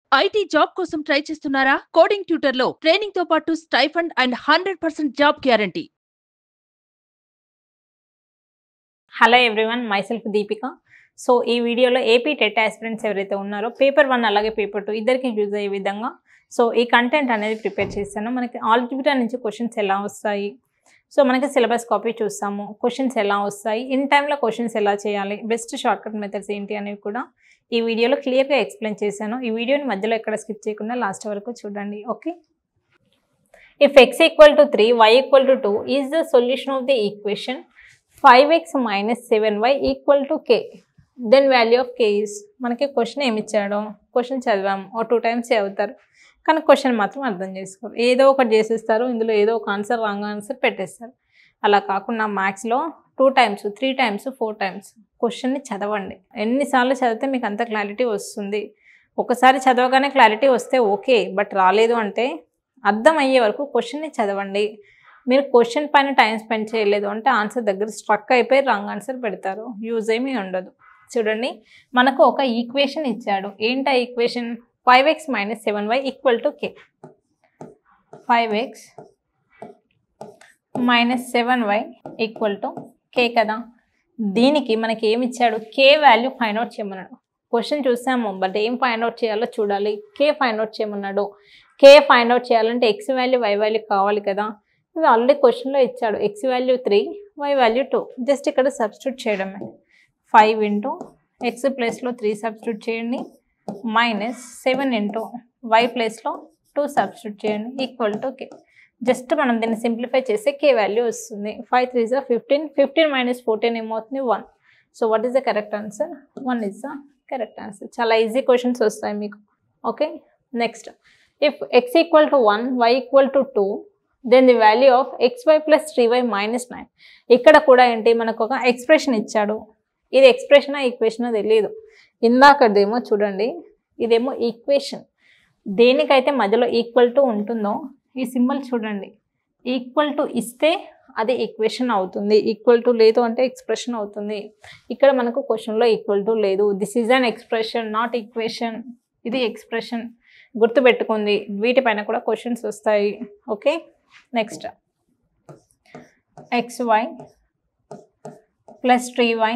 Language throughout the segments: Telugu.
ఐటీ జాబ్ కోసం ట్రై చేస్తున్నారా కోడింగ్ ట్యూటర్ లో ట్రైనింగ్ తో పాటు stipend and hundred percent job guarantee hello everyone myself Deepika so ఈ వీడియోలో ఏపీ టెట్ ఆస్పిరెంట్స్ ఎవరైతే ఉన్నారో పేపర్ వన్ అలాగే పేపర్ టూ ఇద్దరికి యూజ్ అయ్యే విధంగా సో ఈ కంటెంట్ అనేది ప్రిపేర్ చేశాను మనకి ఆల్జిబ్రా నుంచి క్వశ్చన్స్ ఎలా వస్తాయి సో మనకి సిలబస్ కాపీ చూస్తాము క్వశ్చన్స్ ఎలా వస్తాయి ఇన్ టైంలో క్వశ్చన్స్ ఎలా చేయాలి బెస్ట్ షార్ట్కట్ మెథడ్స్ ఏంటి అనేవి కూడా ఈ వీడియోలో క్లియర్గా ఎక్స్ప్లెయిన్ చేశాను ఈ వీడియోని మధ్యలో ఎక్కడ స్కిప్ చేయకుండా లాస్ట్ వరకు చూడండి okay if x equal to three y equal to two is the solution of the equation five x minus seven y equal to k then value of k is మనకి క్వశ్చన్ ఏమి ఇచ్చాడో క్వశ్చన్ చదివాము ఓ టూ టైమ్స్ చదువుతారు కానీ క్వశ్చన్ మాత్రం అర్థం చేసుకోరు ఏదో ఒకటి చేసేస్తారు ఇందులో ఏదో ఒక ఆన్సర్ రాంగ్ ఆన్సర్ పెట్టేస్తారు అలా కాకుండా మ్యాథ్స్లో two times three times four times క్వశ్చన్ని చదవండి ఎన్నిసార్లు చదివితే మీకు అంత క్లారిటీ వస్తుంది ఒకసారి చదవగానే క్లారిటీ వస్తే ఓకే బట్ రాలేదు అంటే అర్థం అయ్యే వరకు క్వశ్చన్ని చదవండి మీరు క్వశ్చన్ పైన టైం స్పెండ్ చేయలేదు అంటే ఆన్సర్ దగ్గర స్ట్రక్ అయిపోయి రాంగ్ ఆన్సర్ పెడతారు యూజ్ ఏమీ ఉండదు చూడండి మనకు ఒక ఈక్వేషన్ ఇచ్చాడు ఏంటి ఆ equation five x minus seven y equal to k five x minus seven y equal to k కదా దీనికి మనకి ఏమి ఇచ్చాడు కే వాల్యూ ఫైండ్ అవుట్ చేయమన్నాడు క్వశ్చన్ చూసాము బట్ ఏం ఫైండ్ అవుట్ చేయాలో చూడాలి కే ఫైండ్ అవుట్ చేయమన్నాడు కే ఫైండ్ అవుట్ చేయాలంటే ఎక్స్ వాల్యూ వై వాల్యూ కావాలి కదా ఇవి ఆల్రెడీ క్వశ్చన్లో ఇచ్చాడు x value three y value two just ఇక్కడ సబ్స్టిట్యూట్ చేయడమే ఫైవ్ ఇంటూ ఎక్స్ ప్లేస్లో త్రీ సబ్స్టిట్యూట్ చేయండి మైనస్ సెవెన్ ఇంటూ వై ప్లేస్లో టూ సబ్స్టిట్యూట్ చేయండి ఈక్వల్ టు కే జస్ట్ మనం దీన్ని సింప్లిఫై చేస్తే కే వాల్యూ వస్తుంది ఫైవ్ త్రీ జా ఫిఫ్టీన్ ఫిఫ్టీన్ మైనస్ ఫోర్టీన్ ఏమవుతుంది one so what is the correct answer one is the correct answer చాలా ఈజీ క్వశ్చన్స్ వస్తాయి మీకు okay next if x equal to one y equal to two then the value of x y plus three y minus nine ఇక్కడ కూడా ఏంటి మనకు ఒక ఎక్స్ప్రెషన్ ఇచ్చాడు ఇది ఎక్స్ప్రెషనా ఈక్వేషనా తెలియదు ఇందాకదేమో చూడండి ఇదేమో ఈక్వేషన్ దేనికైతే మధ్యలో ఈక్వల్ టు ఉంటుందో ఈ సింబల్ చూడండి ఈక్వల్ టు ఇస్తే అది ఈక్వేషన్ అవుతుంది ఈక్వల్ టు లేదు అంటే ఎక్స్ప్రెషన్ అవుతుంది ఇక్కడ మనకు క్వశ్చన్లో ఈక్వల్ టు లేదు this is an expression not equation ఇది ఎక్స్ప్రెషన్ గుర్తుపెట్టుకుంది వీటిపైన కూడా క్వశ్చన్స్ వస్తాయి okay next x y plus three y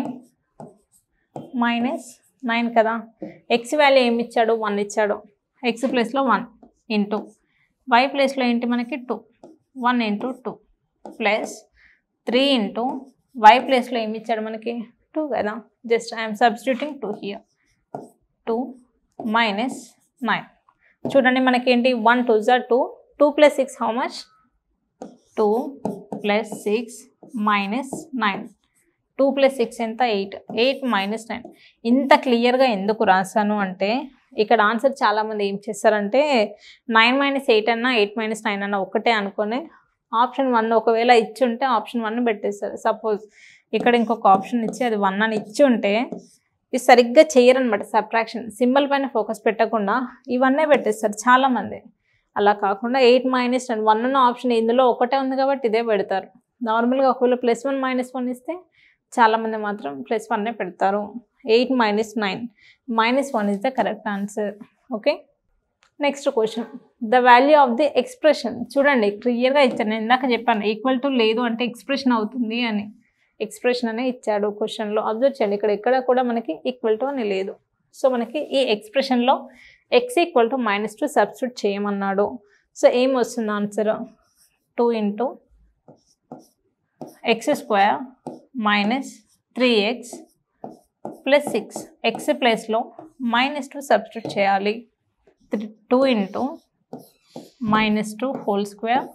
minus nine కదా ఎక్స్ వాల్యూ ఏమి ఇచ్చాడు వన్ ఇచ్చాడు ఎక్స్ ప్లస్లో వన్ ఇంటూ వై ప్లేస్లో ఏంటి మనకి two one into two plus three into y ప్లేస్లో ఏమి ఇచ్చాడు మనకి టూ కదా just I'm substituting two here two minus nine చూడండి మనకేంటి వన్ టూ జా two two plus six how much two plus six minus nine two plus six ఎంత ఎయిట్ ఎయిట్ మైనస్ నైన్ ఇంత క్లియర్గా ఎందుకు రాశాను అంటే ఇక్కడ ఆన్సర్ చాలామంది ఏం చేస్తారంటే నైన్ మైనస్ ఎయిట్ అన్నా ఎయిట్ మైనస్ నైన్ అన్నా ఒకటే అనుకొని ఆప్షన్ వన్ ఒకవేళ ఇచ్చి ఉంటే ఆప్షన్ వన్ పెట్టేస్తారు సపోజ్ ఇక్కడ ఇంకొక ఆప్షన్ ఇచ్చి అది వన్ అని ఇచ్చి ఉంటే ఇది సరిగ్గా చేయరనమాట సబ్ట్రాక్షన్ సింబల్ పైన ఫోకస్ పెట్టకుండా ఇవన్నీ పెట్టేస్తారు చాలామంది అలా కాకుండా ఎయిట్ మైనస్ నైన్ వన్ అన్న ఆప్షన్ ఇందులో ఒకటే ఉంది కాబట్టి ఇదే పెడతారు నార్మల్గా ఒకవేళ ప్లస్ వన్ మైనస్ వన్ ఇస్తే చాలామంది మాత్రం ప్లస్ వన్నే పెడతారు eight minus nine minus one is the correct answer okay next question the value of the expression చూడండి క్లియర్గా ఇచ్చాను నేను ఇందాక చెప్పాను ఈక్వల్ టు లేదు అంటే ఎక్స్ప్రెషన్ అవుతుంది అని ఎక్స్ప్రెషన్ అనే ఇచ్చాడు క్వశ్చన్లో అబ్జర్వ్ చేయండి ఇక్కడ ఎక్కడ కూడా మనకి ఈక్వల్ టు అని లేదు సో మనకి ఈ ఎక్స్ప్రెషన్లో x equal to minus two substitute చేయమన్నాడు సో ఏం వస్తుంది answer two into x square minus three x plus six x ప్లస్లో మైనస్ టూ సబ్స్టిట్యూట్ చేయాలి three two into minus two whole square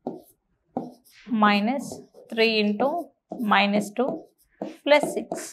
minus three into minus two plus six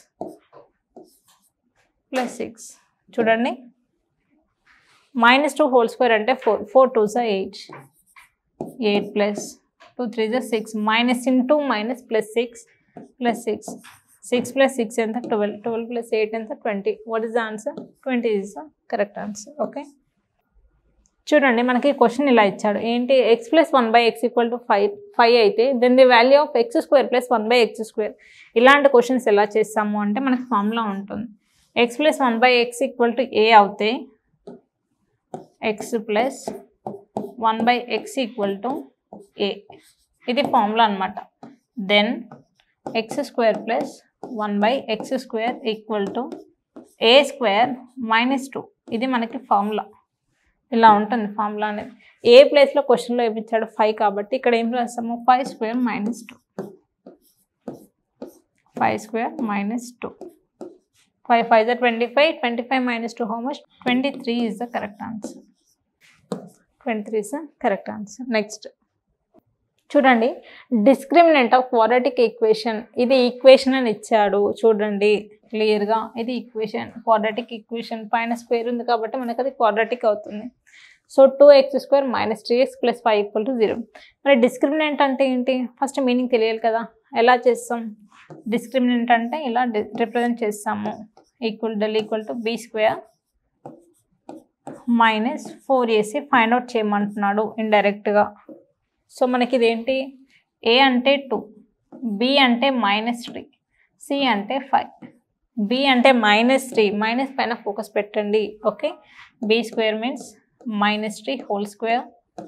plus six చూడండి మైనస్ టూ హోల్ స్క్వేర్ అంటే ఫోర్ ఫోర్ టూ జా eight eight plus two three జా six minus into minus plus six plus six six plus six ఎంత ట్వెల్వ్ ట్వెల్వ్ ప్లస్ ఎయిట్ ఎంత twenty what is the answer twenty is the correct answer okay చూడండి మనకి క్వశ్చన్ ఇలా ఇచ్చాడు ఏంటి x plus one by x equal to five five అయితే then the value of x square plus one by x square ఇలాంటి క్వశ్చన్స్ ఎలా చేస్తాము అంటే మనకి ఫార్ములా ఉంటుంది x plus one by x equal to a అవుతే x plus one by x equal to a ఇది ఫార్ములా అనమాట then x square plus one by x square equal to a square minus two ఇది మనకి ఫార్ములా ఇలా ఉంటుంది ఫార్ములా అనేది ఏ ప్లేస్లో క్వశ్చన్లో ఇప్పించాడు ఫైవ్ కాబట్టి ఇక్కడ ఏం రాస్తాము five square minus two five square minus two five five the twenty five twenty five minus two how much twenty three is the correct answer twenty three is the correct answer next చూడండి డిస్క్రిమినెంట్ ఆఫ్ క్వాడ్రాటిక్ ఈక్వేషన్ ఇది ఈక్వేషన్ అని ఇచ్చాడు చూడండి క్లియర్గా ఇది ఈక్వేషన్ క్వాడ్రాటిక్ ఈక్వేషన్ పైన స్క్వేర్ ఉంది కాబట్టి మనకు అది క్వాడ్రాటిక్ అవుతుంది so two x square minus three x plus five equal to zero మరి డిస్క్రిమినెంట్ అంటే ఏంటి ఫస్ట్ మీనింగ్ తెలియాలి కదా ఎలా చేస్తాం డిస్క్రిమినెంట్ అంటే ఇలా రిప్రజెంట్ చేస్తాము equal del equal to b square minus four ac find out చేయమంటున్నాడు ఇండైరెక్ట్గా సో మనకి ఇదేంటి ఏ అంటే టూ బి అంటే మైనస్ త్రీ సి అంటే ఫైవ్ బి అంటే మైనస్ త్రీ మైనస్ పైన ఫోకస్ పెట్టండి okay b square means minus three whole square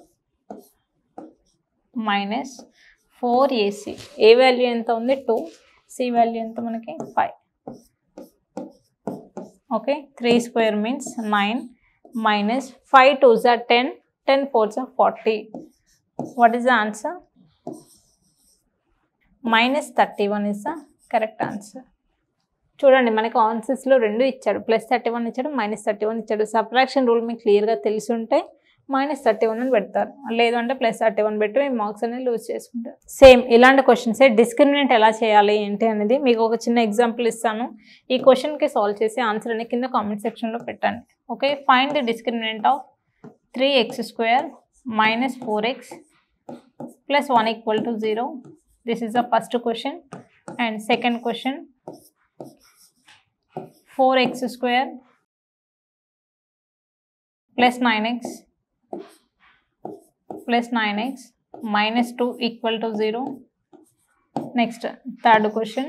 minus four ac a value ఎంత ఉంది టూ సి వాల్యూ ఎంత మనకి five okay three square means nine minus five two జా టెన్ టెన్ ఫోర్ జా forty what is the answer minus thirty one is the correct answer చూడండి మనకు ఆన్సర్స్లో రెండు ఇచ్చాడు ప్లస్ థర్టీ వన్ ఇచ్చాడు మైనస్ థర్టీ వన్ ఇచ్చాడు సబ్ట్రాక్షన్ రూల్ మీకు క్లియర్గా తెలిసి ఉంటే మైనస్ థర్టీ వన్ అని పెడతారు లేదు అంటే ప్లస్ థర్టీ వన్ పెట్టి మీ మార్క్స్ అనేది లూజ్ చేసుకుంటారు సేమ్ ఇలాంటి క్వశ్చన్సే డిస్క్రిమినెంట్ ఎలా చేయాలి ఏంటి అనేది మీకు ఒక చిన్న ఎగ్జాంపుల్ ఇస్తాను ఈ క్వశ్చన్కి సాల్వ్ చేసి ఆన్సర్ అనేది కింద కామెంట్ సెక్షన్లో పెట్టండి okay find the discriminant of three x square minus 4x plus 1 equal to 0. This is the first question. And second question 4x square plus 9x plus 9x minus 2 equal to 0. Next, third question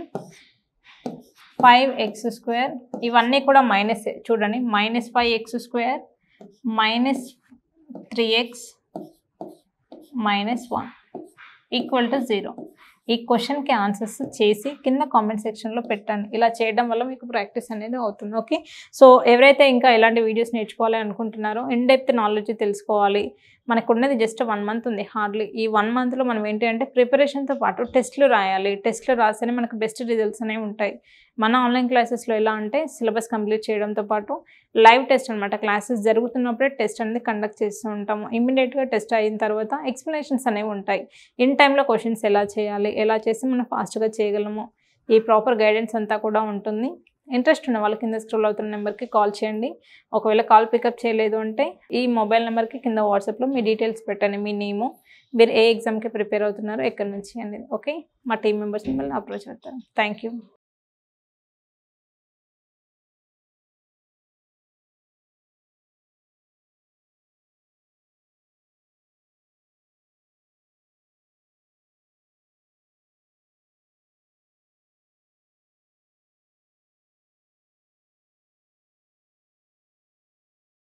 5x square. ఇవన్నీ కూడా మైనస్ చూడండి minus five x square minus three x minus one equal to zero ఈ క్వశ్చన్కి ఆన్సర్స్ చేసి కింద కామెంట్ సెక్షన్లో పెట్టండి ఇలా చేయడం వల్ల మీకు ప్రాక్టీస్ అనేది అవుతుంది ఓకే సో ఎవరైతే ఇంకా ఇలాంటి వీడియోస్ నేర్చుకోవాలి అనుకుంటున్నారో ఇన్ డెప్త్ నాలెడ్జ్ తెలుసుకోవాలి మనకు ఉన్నది జస్ట్ వన్ మంత్ ఉంది హార్డ్లీ ఈ వన్ మంత్లో మనం ఏంటి అంటే ప్రిపరేషన్తో పాటు టెస్ట్లు రాయాలి టెస్ట్లు రాస్తేనే మనకు బెస్ట్ రిజల్ట్స్ అనేవి ఉంటాయి మన ఆన్లైన్ క్లాసెస్లో ఎలా అంటే సిలబస్ కంప్లీట్ చేయడంతో పాటు లైవ్ టెస్ట్ అనమాట క్లాసెస్ జరుగుతున్నప్పుడే టెస్ట్ అనేది కండక్ట్ చేస్తూ ఉంటాము ఇమ్మీడియట్గా టెస్ట్ అయిన తర్వాత ఎక్స్ప్లెనేషన్స్ అనేవి ఉంటాయి ఇన్ టైంలో క్వశ్చన్స్ ఎలా చేయాలి ఎలా చేసి మనం ఫాస్ట్గా చేయగలము ఈ ప్రాపర్ గైడెన్స్ అంతా కూడా ఉంటుంది ఇంట్రెస్ట్ ఉన్న వాళ్ళ కింద స్క్రోల్ అవుతున్న నెంబర్కి కాల్ చేయండి ఒకవేళ కాల్ పికప్ చేయలేదు అంటే ఈ మొబైల్ నెంబర్కి కింద వాట్సాప్లో మీ డీటెయిల్స్ పెట్టండి మీ నేము మీరు ఏ ఎగ్జామ్కి ప్రిపేర్ అవుతున్నారో ఎక్కడి నుంచి అనేది ఓకే మా టీం మెంబర్స్ మిమ్మల్ని అప్రోచ్ అవుతారు థ్యాంక్ యూ